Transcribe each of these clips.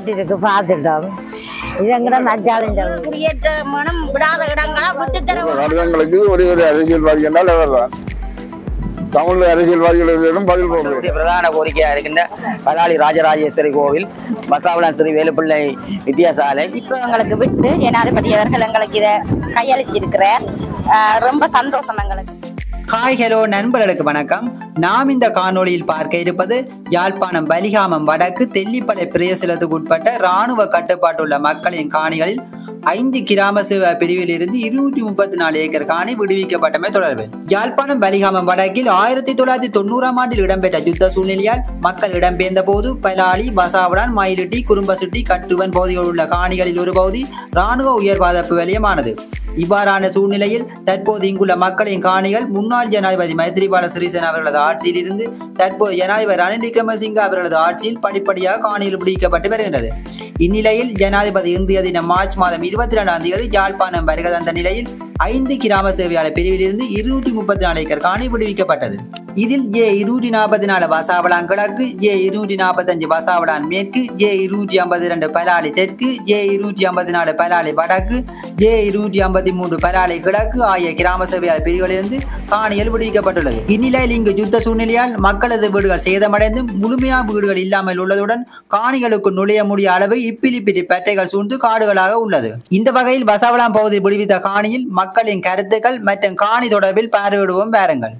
இருக்கு பார்த்துட்டோம் இது எங்கட மஜாலின்ற குடியேற்ற மனம் விடாத இடங்களா விட்டு தர கடிதங்களுக்கு ஒரே ஒரு அரசியல்வாதி என்றால் அவர் தான் தமிழ் அரசியல்வாதிகள் எதுவும் பதில் போடுறது நம்முடைய பிரதான கோரிக்கையா இருக்கின்ற பலாளி ராஜராஜேஸ்வரி கோவில் பசாவளம் ஸ்ரீ வேலுப்பிள்ளை வித்தியாசாலை இப்ப எங்களுக்கு விட்டு ஜனாதிபதி அவர்கள் எங்களுக்கு இதை கையளிச்சிருக்கிறார் ஆஹ் ரொம்ப சந்தோஷம் எங்களுக்கு ஹாய் ஹலோ நண்பர்களுக்கு வணக்கம் நாம் இந்த காணொளியில் பார்க்க இருப்பது யாழ்ப்பாணம் பலிகாமம் வடக்கு தெல்லிப்பளை பிரதேசத்துக்கு உட்பட்ட இராணுவ கட்டுப்பாட்டுள்ள மக்களின் காணிகளில் ஐந்து கிராம சேவை பிரிவில் இருந்து இருநூற்றி முப்பத்தி நாலு ஏக்கர் காணி விடுவிக்கப்பட்டமை தொடர்பில் யாழ்ப்பாணம் பலிகாமம் வடக்கில் ஆயிரத்தி தொள்ளாயிரத்தி தொண்ணூறாம் ஆண்டில் இடம்பெற்ற யுத்த சூழ்நிலையால் மக்கள் இடம்பெயர்ந்த போது பலாலி பசாவுடான் மயிலிட்டி குறும்பசிட்டி கட்டுவன் பகுதிகளில் உள்ள காணிகளில் ஒரு பகுதி இராணுவ உயர்வாதப்பு வலயமானது இவ்வாறான சூழ்நிலையில் தற்போது இங்குள்ள மக்களின் காணிகள் முன்னாள் ஜனாதிபதி மைத்ரிபால சிறிசேன அவர்களது ஆட்சியில் இருந்து தற்போது ஜனாதிபதி ரணில் விக்ரமசிங்க அவர்களது ஆட்சியில் படிப்படியாக காணியில் விடுவிக்கப்பட்டு வருகின்றது இந்நிலையில் ஜனாதிபதி இன்றைய தினம் மார்ச் மாதம் இருபத்தி ரெண்டாம் தேதி யாழ்ப்பாணம் வருகை தந்த நிலையில் ஐந்து கிராம சேவையாளர் பிரிவில் இருந்து இருநூற்றி முப்பத்தி நாலு ஏக்கர் காணி விடுவிக்கப்பட்டது இதில் ஜே இருநூற்றி நாற்பத்தி நாலு வசாவளான் கிழக்கு ஜே இருநூற்றி நாற்பத்தஞ்சு வசாவளான் மேற்கு ஜே இருநூற்றி ஐம்பத்தி ரெண்டு பலாலி தெற்கு ஜே இருநூற்றி ஐம்பத்தி நாலு பலாலி வடக்கு ஜே இருநூற்றி ஐம்பத்தி மூன்று பலாலி கிழக்கு ஆகிய கிராம சேவையாளர் பிரிவுகளிலிருந்து காணிகள் விடுவிக்கப்பட்டுள்ளது இந்நிலையில் இங்கு யுத்த சூழ்நிலையால் மக்களது வீடுகள் சேதமடைந்து முழுமையான வீடுகள் இல்லாமல் உள்ளதுடன் காணிகளுக்கு நுழைய முடிய அளவு இப்பிலிப்பிரி பட்டைகள் சூழ்ந்து காடுகளாக உள்ளது இந்த வகையில் வசாவளாம் பகுதியில் விடுவித்த காணியில் மக்களின் கருத்துக்கள் மற்றும் காணி தொடர்பில் பார்வையிடுவோம் வாருங்கள்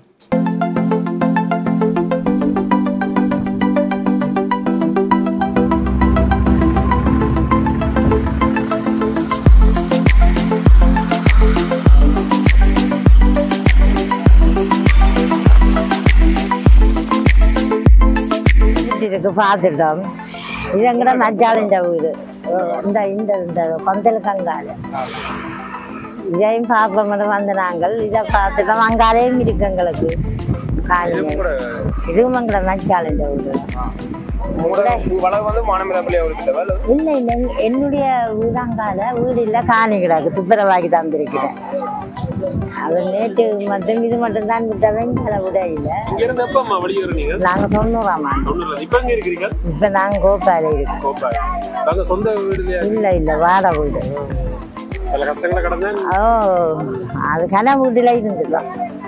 இருக்கு பார்த்துட்டோம் இது எங்கட மஜாலின்ற வீடு இந்த இந்த இந்த பந்தல் கங்கால இதையும் பார்ப்போம்னு வந்து நாங்கள் இதை பார்த்துட்டோம் அங்காலேயும் இருக்கு எங்களுக்கு காலையில் இதுவும் எங்கட மஜாலின்ற வீடு வளவு வந்து மானமிலப்பள்ளி அவருக்கு இல்லை இல்லை என்னுடைய வீடாங்கால வீடு இல்லை காணி கிடக்கு துப்புரவாக்கி தந்திருக்கிறேன் அவர் நேற்று மட்டும் இது மட்டும் தான் விட்டவன் அதை விட இல்லை இங்க இருந்து எப்ப அம்மா வெளியேறுனீங்க நாங்கள் சொன்னோம்மா ஒண்ணு இப்ப எங்க இருக்கிறீங்க இப்போ நாங்கள் கோப்பால இருக்கோம் கோப்பா நாங்க சொந்த வீடுலயா இல்லை இல்லை வாடகை வீடு பல கஷ்டங்களை கடந்தேன் ஓ அது கன வீட்டில் இருந்துட்டோம்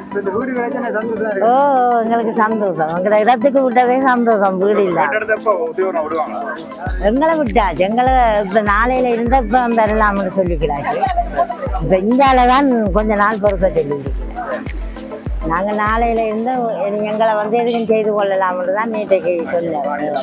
ஓ எங்களுக்கு சந்தோஷம் எங்களை இடத்துக்கு விட்டதே சந்தோஷம் வீடு இல்லை எங்களை விட்டாச்சு எங்களை இப்போ நாளையில இருந்தா இப்போ வரலாம்னு சொல்லிக்கிறாச்சு இப்போ இந்தியாவில் தான் கொஞ்ச நாள் பொறுப்பை சொல்லியிருக்கிறேன் நாங்கள் நாளையில இருந்து இனி எங்களை வந்து எதுவும் செய்து கொள்ளலாம்னு தான் நேற்றைக்கு சொன்னேன்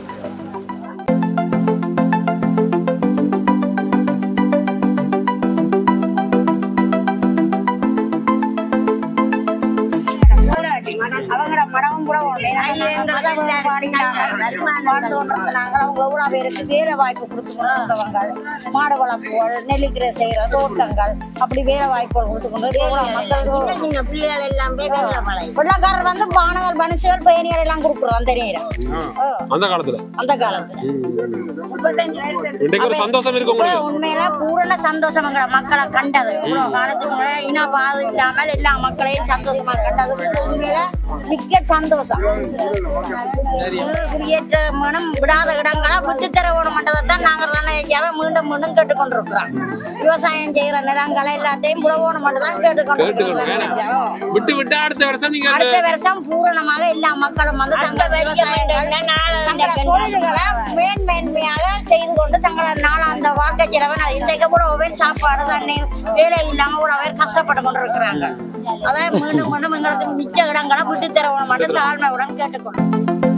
அவங்களோட மனமும் கூட உண்டு. மத வேறுபாடில்லாம வாழ்ந்து கொண்டிருந்தாங்க. அவங்க எவ்வளவு பேருக்கு வேலை வாய்ப்பு கொடுத்து கொண்டிருந்தவங்க மாடு வளர்ப்புகள் நெல்லிக்கரை செய்யற தோட்டங்கள் அப்படி வேலை வாய்ப்புகள் கொடுத்து கொண்டு எவ்வளவு மக்கள் சின்ன பிள்ளைகள் எல்லாம் போய் வெள்ள மலை வெள்ளக்காரர் வந்து பானங்கள் பனிசுகள் பயணிகள் எல்லாம் கொடுக்குறோம் தெரியும் அந்த காலத்துல அந்த காலத்துல இன்னைக்கு ஒரு சந்தோஷம் இருக்கு இப்ப உங்களுக்கு உண்மையில பூரண சந்தோஷம் எங்களை மக்களை கண்டது இவ்வளவு காலத்துக்கு முன்னாடி இன பாது இல்லாமல் எல்லா மக்களையும் சந்தோஷமா கண்டது உண்மையில மிக்க சந்தோஷம் குடியேற்ற மனம் விடாத இடங்களா விட்டு தர வேணும் மண்டலத்தான் நாங்கள் ஐயாவை மீண்டும் மீண்டும் கேட்டுக்கொண்டிருக்கிறோம் விவசாயம் செய்யற நிலங்களை எல்லாத்தையும் விடவோணும் மட்டும் தான் கேட்டுக்கொண்டிருக்கிறோம் ஐயாவோ. விட்டு விட்டு அடுத்த வருஷம் நீங்க அந்த அடுத்த வருஷம் பூரணமாக எல்லா மக்களும் வந்து தங்கள் விவசாயங்கள் தங்கள தொழில்களை மேன்மேன்மையாக செய்து கொண்டு தங்கள நாளாந்த வாழ்க்கை செலவை இன்றைக்கு கூட ஒவ்வொரு சாப்பாடு தண்ணி வேலை இல்லாம கூட அவர் கஷ்டப்பட்டு கொண்டு இருக்கிறாங்க அதான் மீண்டும் மீண்டும் எங்களுக்கு மிச்ச இடங்களை விட்டு தரவணும் மட்டும் தாழ்மையுடன் கேட்டுக்கொள்ளும்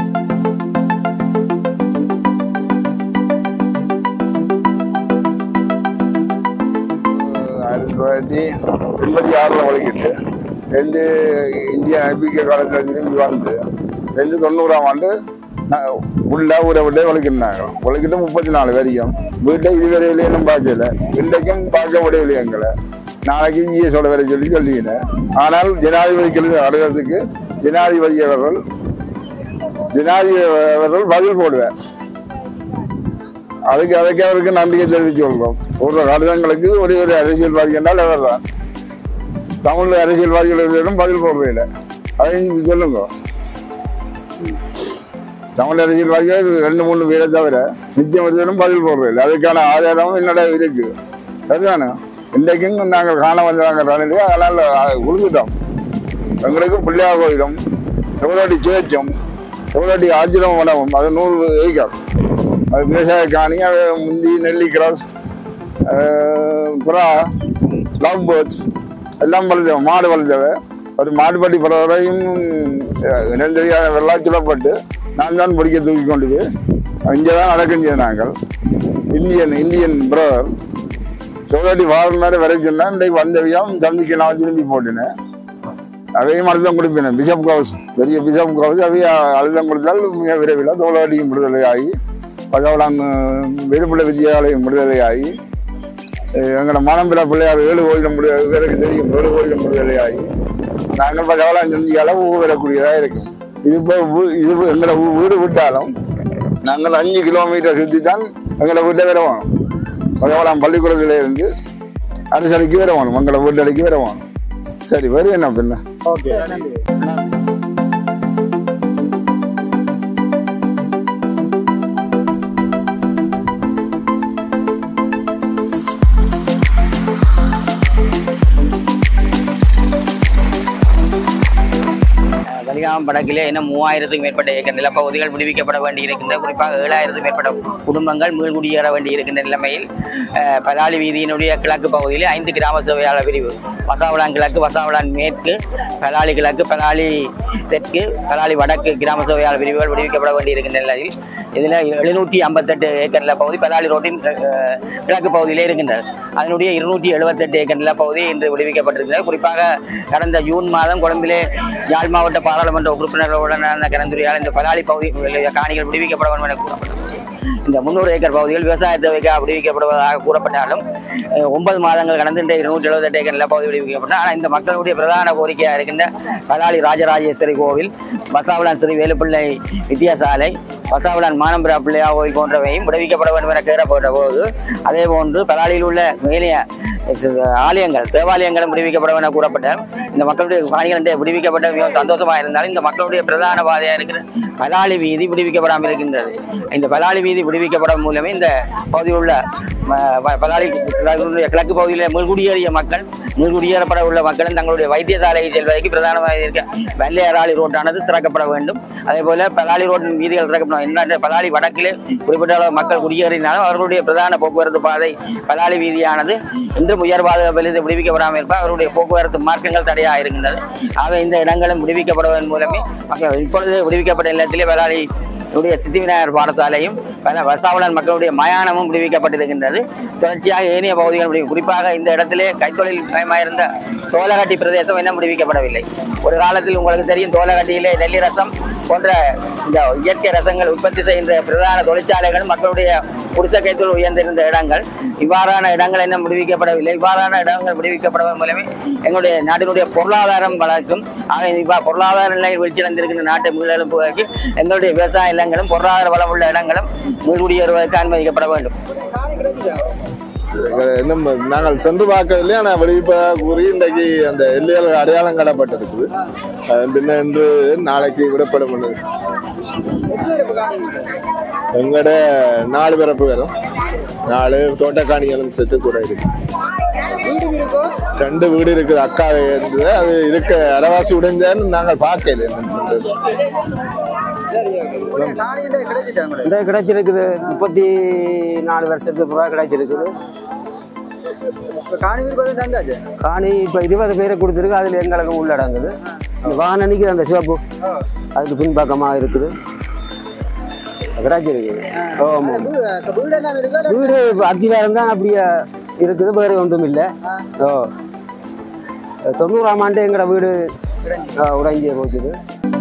ஆயிரத்தி தொள்ளாயிரத்தி எண்பத்தி ஆறில் உழைக்கிட்டு எந்த இந்திய நம்பிக்கை காலத்தில் திரும்பி வந்து எந்த தொண்ணூறாம் ஆண்டு நான் உள்ள ஊரை விட்டே உழைக்கிறாங்க உழைக்கிட்டு முப்பத்தி நாலு வரைக்கும் வீட்டை இதுவரையிலே இன்னும் பார்க்கல இன்றைக்கும் பார்க்க முடியல எங்களை நாளைக்கு ஜிஎஸோட வரை சொல்லி சொல்லிக்கினேன் ஆனால் ஜனாதிபதிக்கு அடைகிறதுக்கு ஜனாதிபதி அவர்கள் ஜனாதிபதி அவர்கள் பதில் போடுவார் அதுக்கு அதுக்கு அவருக்கு நம்பிக்கை தெரிவித்து கொள்கிறோம் ஒரு கடிதங்களுக்கு ஒரே ஒரு அரசியல்வாதி என்றால் அவர் தான் தமிழ் அரசியல்வாதிகள் எதுவும் பதில் போடுறதில்லை அதை நீங்க சொல்லுங்க தமிழ் அரசியல்வாதிகள் ரெண்டு மூணு பேரை தவிர நித்தியம் ஒருத்தரும் பதில் போடுறது அதுக்கான ஆதாரம் என்னோட இருக்கு சரிதானே இன்றைக்கும் நாங்கள் காண வந்தாங்க ரணிலே அதனால் கொடுத்துட்டோம் எங்களுக்கு பிள்ளையார் கோயிலும் எவ்வளோடி சுயேச்சம் எவ்வளோடி ஆஜிரம் வனமும் அது நூறு ஏக்கர் அது விவசாய காணி அது முந்தி நெல்லி கிராஸ் புறா லவ் பேர்ட்ஸ் எல்லாம் வளர்த்தவன் மாடு வளர்த்தவ ஒரு மாடுபட்டி பரவரையும் இனம் தெரியாத வெள்ளம் சுடப்பட்டு நான் தான் பிடிக்க தூக்கி கொண்டு போய் இங்கே தான் நடக்கும் செய்த நாங்கள் இந்தியன் இந்தியன் பிரதர் சோழாட்டி வாழ் மாதிரி வரைச்சுன்னா இன்றைக்கு வந்தவியம் தம்பிக்கு நான் திரும்பி போட்டினேன் அவையும் அழுத்தம் கொடுப்பேன் பிஷப் கவுஸ் பெரிய பிஷப் கவுஸ் அவைய அழுத்தம் கொடுத்தால் மிக விரைவில் தோளாட்டியும் விடுதலை ஆகி பதவளாங் வெறுப்புள்ள விஜயாலயம் விடுதலை ஆகி அஹ் எங்களோட மானம்பிரா பிள்ளையார் ஏழு கோயிலும் விடு இவருக்கு தெரியும் ஏழு கோயிலும் விடுதலை ஆகி நாங்கள் பதவளாம் செஞ்சியால ஊ வரக்கூடியதாக இருக்கும் இது இப்போ வீ- இது இப்போ எங்களோட ஊ- வீடு விட்டாலும் நாங்கள் அஞ்சு கிலோமீட்டர் சுற்றி தான் எங்களை வீட்டை வருவோம் பதவளாம் பள்ளிக்கூடத்துல இருந்து அரசலைக்கு வருவோம் எங்களை வீட்டடைக்கு வருவோம் சரி வரும் என்ன பின்ன ஓகே வலிகாமம் வடக்கிலே இன்னும் மூவாயிரத்துக்கும் மேற்பட்ட ஏக்கர் நிலப்பகுதிகள் விடுவிக்கப்பட வேண்டி இருக்கின்ற குறிப்பாக ஏழாயிரத்துக்கும் மேற்பட்ட குடும்பங்கள் மீள்குடியேற வேண்டி இருக்கின்ற நிலைமையில் அஹ், பலாலி வீதியினுடைய கிழக்கு பகுதியிலே ஐந்து கிராம சேவையாளர் பிரிவு வசாவளான் கிழக்கு வசாவளான் மேற்கு பலாலி கிழக்கு பலாலி தெற்கு பலாலி வடக்கு கிராம சேவையாளர் பிரிவுகள் விடுவிக்கப்பட வேண்டி இருக்கின்ற நிலையில் இதில் எழுநூற்றி ஐம்பத்தெட்டு ஏக்கர் நிலப்பகுதி பலாலி ரோட்டின் அஹ், கிழக்கு பகுதியிலே இருக்கின்றது அதனுடைய இருநூற்றி எழுபத்தெட்டு ஏக்கர் நிலப்பகுதி இன்று விடுவிக்கப்பட்டிருக்கிறது குறிப்பாக கடந்த ஜூன் மாதம் கொழும்பிலே யாழ் மாவட்ட பாராளுமன்ற உறுப்பினர்களுடனான கலந்துரையால் இந்த பலாலி பகுதி காணிகள் விடுவிக்கப்பட வேண்டும் என கூறப்பட்டது இந்த முந்நூறு ஏக்கர் பகுதிகள் விவசாய தேவைக்காக விடுவிக்கப்படுவதாக கூறப்பட்டாலும் அஹ், ஒன்பது மாதங்கள் கடந்து இந்த இருநூற்றி எழுபத்தெட்டு ஏக்கர் நிலப்பகுதி விடுவிக்கப்பட்டது ஆனால் இந்த மக்களுடைய பிரதான கோரிக்கையாக இருக்கின்ற பலாலி ராஜராஜேஸ்வரி கோவில் பசாவளான் ஸ்ரீ வேலுப்பிள்ளை வித்தியாசாலை பசாவளான் மானம்பிரா பிள்ளையா கோவில் போன்றவையும் விடுவிக்கப்பட வேண்டும் என கேட்கப்பட்ட போது அதே போன்று பலாலியில் உள்ள மேலிய ஆலயங்கள் தேவாலயங்களும் விடுவிக்கப்பட என கூறப்பட்ட இந்த மக்களுடைய காணிகள் வந்து விடுவிக்கப்பட்ட மிகவும் சந்தோஷமாக இருந்தாலும் இந்த மக்களுடைய பிரதான பாதையாக இருக்கிற பலாலி வீதி விடுவிக்கப்படாமல் இருக்கின்றது இந்த பலாலி வீதி விடுவிக்கப்படும் மூலமே இந்த பகுதியில் உள்ள ம, ப- பலாலி கிழக்கு கிழக்கு பகுதியில் மீள்குடியேறிய மக்கள் மீள்குடியேறப்பட உள்ள மக்களும் தங்களுடைய வைத்தியசாலையை செல்வதற்கு பிரதானமாக இருக்க வெள்ளையராளி ரோட்டானது திறக்கப்பட வேண்டும் அதே போல பலாலி ரோட்டின் வீதிகள் திறக்கப்படும் என்ன பலாலி வடக்கிலே குறிப்பிட்ட அளவு மக்கள் குடியேறினாலும் அவர்களுடைய பிரதான போக்குவரத்து பாதை பலாலி வீதியானது இன்றும் உயர்வாத வெளியில் விடுவிக்கப்படாமல் இருப்ப அவருடைய போக்குவரத்து மார்க்கங்கள் தடையாக இருக்கின்றது ஆக இந்த இடங்களும் விடுவிக்கப்படுவதன் மூலமே மக்கள் இப்பொழுது விடுவிக்கப்பட்ட நிலத்திலே பலாலி உடைய சித்தி விநாயகர் பாடசாலையும் பல வசாவளன் மக்களுடைய மயானமும் விடுவிக்கப்பட்டிருக்கின்றது தொடர்ச்சியாக ஏனைய பகுதிகள் விடுவி- குறிப்பாக இந்த இடத்திலே கைத்தொழில் மயமாயிருந்த தோலகட்டி பிரதேசம் இன்னும் விடுவிக்கப்படவில்லை ஒரு காலத்தில் உங்களுக்கு தெரியும் தோலகட்டியிலே நெல்லி ரசம் போன்ற இந்த இயற்கை ரசங்கள் உற்பத்தி செய்கின்ற பிரதான தொழிற்சாலைகள் மக்களுடைய குடிசை கைத்தொழில் உயர்ந்திருந்த இடங்கள் இவ்வாறான இடங்கள் இன்னும் விடுவிக்கப்படவில்லை இவ்வாறான இடங்கள் விடுவிக்கப்படுவதன் மூலமே எங்களுடைய நாட்டினுடைய பொருளாதாரம் வளர்க்கும் ஆக இவ்வா- பொருளாதார நிலையில் வீழ்ச்சியடைந்திருக்கின்ற நாட்டை மீளெழுப்புவதற்கு எங்களுடைய விவசாய நிலங்களும் பொருளாதார வளம் உள்ள இடங்களும் மீள்குடியேறுவதற்கு அனுமதிக்கப்பட வேண்டும் இன்னும் நாங்கள் சென்று பார்க்கவில்லை ஆனால் விடுவிப்பதாக கூறி இன்றைக்கு அந்த எல்லைகள் அடையாளம் காணப்பட்டிருக்குது அதன் பின்ன இன்று நாளைக்கு விடப்படும் என்று. எங்களோட நாலு பிறப்பு வரும் நாலு தோட்டக்காணிகளும் செத்து கூட இருக்கு ரெண்டு வீடு இருக்குது அக்கா இருந்தது அது இருக்க அரவாசி உடைஞ்சேன்னு நாங்கள் பார்க்கல என்னன்னு சொல்றது. இந்த கிடைச்சிருக்குது முப்பத்தி நாலு வருஷத்துக்கு பிறகு கிடைச்சிருக்குது காணி இப்போ இருபது பேரை கொடுத்துருக்கு அதில் எங்களுக்கு உள்ளடங்குது இந்த வாகனனிக்கு அந்த சிவப்பு அதுக்கு பின்பக்கமாக இருக்குது கிடைச்சிருக்குது ஆமாம் வீடு இப்போ அத்திவாரம் தான் அப்படியே இருக்குது வேறு ஒன்றும் இல்லை ஓ தொண்ணூறாம் ஆண்டு எங்களோட வீடு ஆ, உடைஞ்சே போச்சுது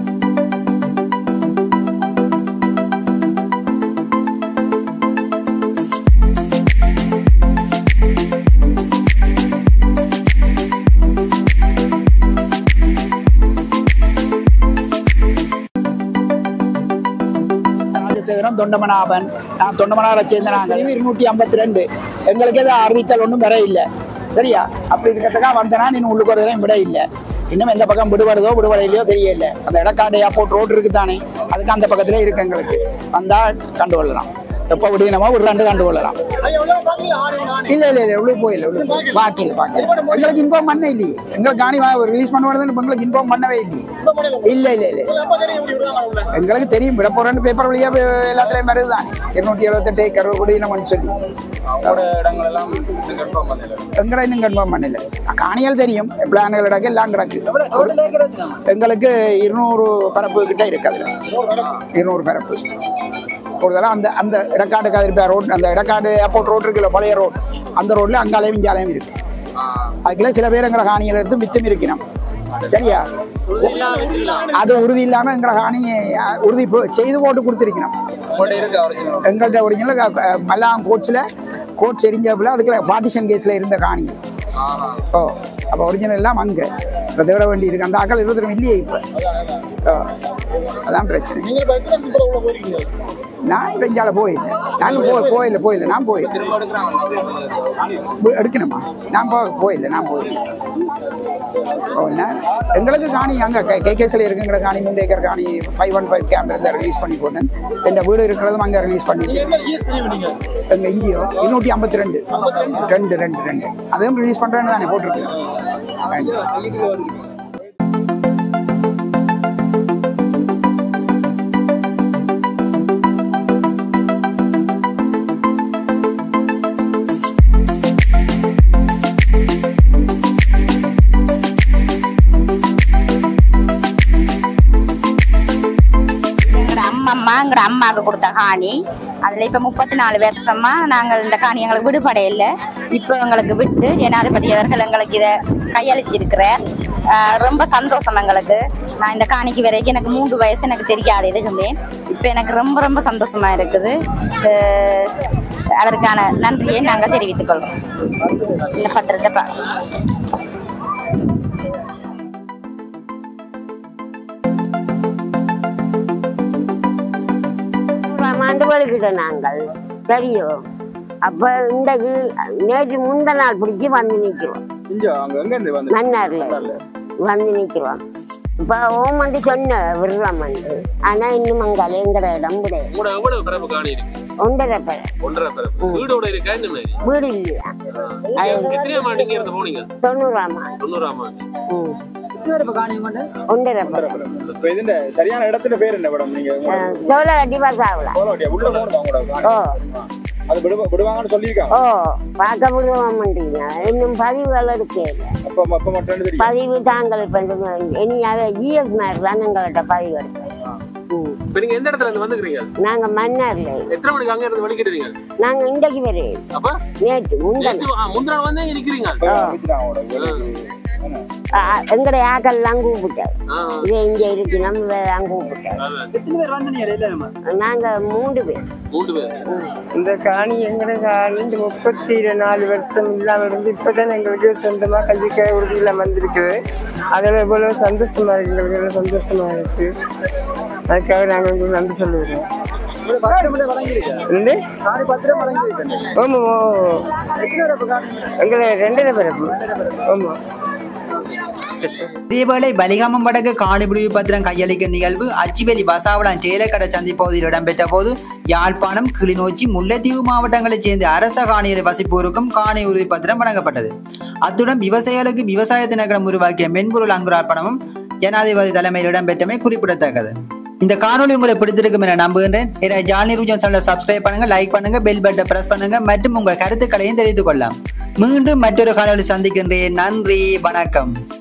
ராஜசேகரன் தொண்டமனாபன் நான் தொண்டமனாரை சேர்ந்த நாங்கள் இருநூற்றி ஐம்பத்தி ரெண்டு எங்களுக்கு எதுவும் அறிவித்தல் ஒன்றும் வர இல்லை சரியா அப்படி இருக்கிறதுக்காக வந்தனா நீ உள்ளுக்கு ஒரு விட இல்லை இன்னும் எந்த பக்கம் விடுபடுதோ விடுபடையிலையோ தெரியல அந்த இடக்காடு ஏர்போர்ட் ரோடு இருக்குதானே அதுக்கு அந்த பக்கத்துல இருக்கு எங்களுக்கு வந்தா கண்டு கொள்ளலாம் எப்போ விடுவினமோ ஒரு ரெண்டு கண்டு கொள்ளலாம் இல்ல இல்ல இல்ல உள்ள போயில பாக்கல பாக்கல எங்களுக்கு இன்ஃபார்ம் பண்ண இல்லையே எங்களுக்கு காணி ரிலீஸ் பண்ணுவது எங்களுக்கு இன்ஃபார்ம் பண்ணவே இல்லையே இல்ல இல்ல இல்ல எங்களுக்கு தெரியும் விட போறேன்னு பேப்பர் வழியா போய் எல்லாத்துலயும் வருது தான் இருநூத்தி எழுபத்தெட்டு ஏக்கர் குடியினம்னு சொல்லி எங்களை இன்னும் கன்ஃபார்ம் பண்ணல காணிகள் தெரியும் பிளான்கள் கிடக்கு எல்லாம் கிடக்கு எங்களுக்கு இருநூறு பரப்பு கிட்ட இருக்கு அதுல இருநூறு பரப்பு கூடுதலாக அந்த அந்த இடக்காடு கதிர்பா ரோட் அந்த இடக்காடு ஏர்போர்ட் ரோட் இருக்குல்ல பழைய ரோட் அந்த ரோட்ல அங்காலையும் இஞ்சாலையும் இருக்கு அதுக்குள்ள சில பேர் எங்களை காணியில் எடுத்து மித்தம் இருக்கணும் சரியா அது உறுதி இல்லாம எங்களை காணி அஹ், உறுதி போ- செய்து போட்டு கொடுத்துருக்கணும் எங்கள்கிட்ட ஒரிஜினல் மல்லாம் கோட்ஸில் கோட் செரிஞ்சப்பில் அதுக்குள்ள பார்ட்டிஷன் கேஸில் இருந்த காணி ஓ அப்போ ஒரிஜினல் எல்லாம் அங்கே இப்போ தேட வேண்டி இருக்கு அந்த ஆக்கள் இருபத்தி இல்லையே இப்போ ஓ அதான் பிரச்சனை நான் இப்போ இங்கால போயிட்டேன் நான் போ போயில்லை போயில்லை நான் போயில்லை போய் எடுக்கணுமா நான் போ போயில்லை நான் போயில்லை ஓ என்ன எங்களுக்கு காணி அங்கே கே கேஸில் இருக்குங்கிற காணி மூணு ஏக்கர் காணி ஃபைவ் ஒன் ஃபைவ் கேமரா தான் ரிலீஸ் பண்ணி போட்டேன் என் வீடு இருக்கிறதும் அங்கே ரிலீஸ் பண்ணிட்டேன் எங்க இங்கேயோ இருநூற்றி ஐம்பத்தி ரெண்டு ரெண்டு ரெண்டு ரெண்டு அதுவும் ரிலீஸ் பண்ணுறேன்னு தானே போட்டிருக்கேன் எங்களோட அம்மம்மா எங்களோட அம்மாவுக்கு கொடுத்த காணி அதில் இப்போ முப்பத்தி நாலு வருஷமா நாங்கள் இந்த காணி எங்களுக்கு விடுபட இல்லை இப்போ எங்களுக்கு விட்டு ஜனாதிபதி அவர்கள் எங்களுக்கு இதை கையளிச்சிருக்கிறார் ஆஹ் ரொம்ப சந்தோஷம் எங்களுக்கு நான் இந்த காணிக்கு வரைக்கும் எனக்கு மூன்று வயசு எனக்கு தெரியாது எதுக்குமே இப்போ எனக்கு ரொம்ப ரொம்ப சந்தோஷமா இருக்குது ஆஹ் அதற்கான நன்றியை நாங்கள் தெரிவித்துக் கொள்கிறோம் இந்த பத்திரத்தை பா ஆண்டு வலிக்கிட்டோம் நாங்கள் தெரியும் அப்ப இன்றைக்கு நேற்று முந்த நாள் பிடிச்சி வந்து நிக்கிறோம் மன்னார்ல வந்து நிக்கிறோம் இப்ப ஓமண்டு சொன்ன விடுறோம்ண்டு ஆனா இன்னும் அங்கால எங்கட இடம் கிடையாது உங்களோட எவ்வளவு பிறப்பு காணி இருக்கு ஒன்றரை பேர் ஒன்றரை பிறப்பு வீடோட இருக்கா இந்த மாதிரி வீடு இல்லையா நீங்க எத்தனையாம் ஆண்டு இங்க இருந்து போனீங்க தொண்ணூறாம் ஆண்டு தொண்ணூறாம் ஆண்டு ம். பேர் காணி கொண்டு ஒன்றரை பேர் இப்ப இதுல சரியான இடத்துல பேர் என்ன மேடம் நீங்க சோழ கட்டி பாசாவல போலோட்டியா உள்ள போகணும் உங்களோட ஓ அது விடுவா விடுவாங்கன்னு சொல்லியிருக்காங்க ஓ பார்க்க விடுவோம்ன்றீங்க இன்னும் பதிவுகள் எடுக்க இல்லை அப்ப அப்ப மட்டும் தெரியும் பதிவு தாங்கள் பண்ணுங்க இனியாவே ஜிஎஸ் மாதிரி தான் எங்கள்கிட்ட பதிவு எடுப்போம் ம். இப்ப நீங்க எந்த இடத்துல இருந்து வந்துக்கிறீங்க நாங்க மன்னார்ல எத்தனை மணிக்கு அங்க இருந்து வலிக்கிட்டீங்க நாங்க இன்றைக்கு வரே அப்ப நேற்று முந்தன நேற்று ஆ, முந்தின நாள் வந்து இங்க நிக்கிறீங்க எங்கட ஆக்கள்லாம் கூப்பிட்டாரு ஆ, இது இங்க இருக்கணும் இவெல்லாம் கூப்பிட்டாரு அதான். எத்தனை பேர் வந்து நீங்க இல்லைம்மா நாங்க மூன்று பேர் மூன்று பேர் இந்த காணி எங்கட காணி இந்த முப்பத்தி நாலு வருஷம் இல்லாம இருந்து இப்பதான் எங்களுக்கு சொந்தமா கைக்கு உறுதியில வந்திருக்குது அதில் இவ்வளவு சந்தோஷமா இருக்கு எங்களுக்கு எவ்வளவு சந்தோஷமா இருக்கு அதுக்காக நாங்கள் உங்களுக்கு நன்றி சொல்லுவோம் ரெண்டு ஆமா எங்களை ரெண்டரை பிறப்பு ஆமா இதேவேளை பலிகாமம் வடக்கு காணிபிடிவு பத்திரம் கையளிக்கும் நிகழ்வு அச்சிவெளி பசாவளம் சேலக்கடை சந்தி பகுதியில் இடம்பெற்ற போது யாழ்ப்பாணம் கிளிநொச்சி முல்லைத்தீவு மாவட்டங்களைச் சேர்ந்த அரச காணிகளை வசிப்போருக்கும் காணி உறுதி பத்திரம் வழங்கப்பட்டது அத்துடன் விவசாயிகளுக்கு விவசாய திணைக்களம் உருவாக்கிய மென்பொருள் அங்குரார்ப்பணமும் ஜனாதிபதி தலைமையில் இடம்பெற்றமை குறிப்பிடத்தக்கது இந்த காணொளி உங்களை பிடித்திருக்கும் என நம்புகின்றேன் என ஜாலி ரூஜன் சேனலை சப்ஸ்கிரைப் பண்ணுங்க லைக் பண்ணுங்க பெல் பட்டனை பிரஸ் பண்ணுங்க மற்றும் உங்கள் கருத்துக்களையும் தெரிவித்துக் கொள்ளலாம் மீண்டும் மற்றொரு காணொளி சந்திக்கின்றேன் நன்றி வணக்கம்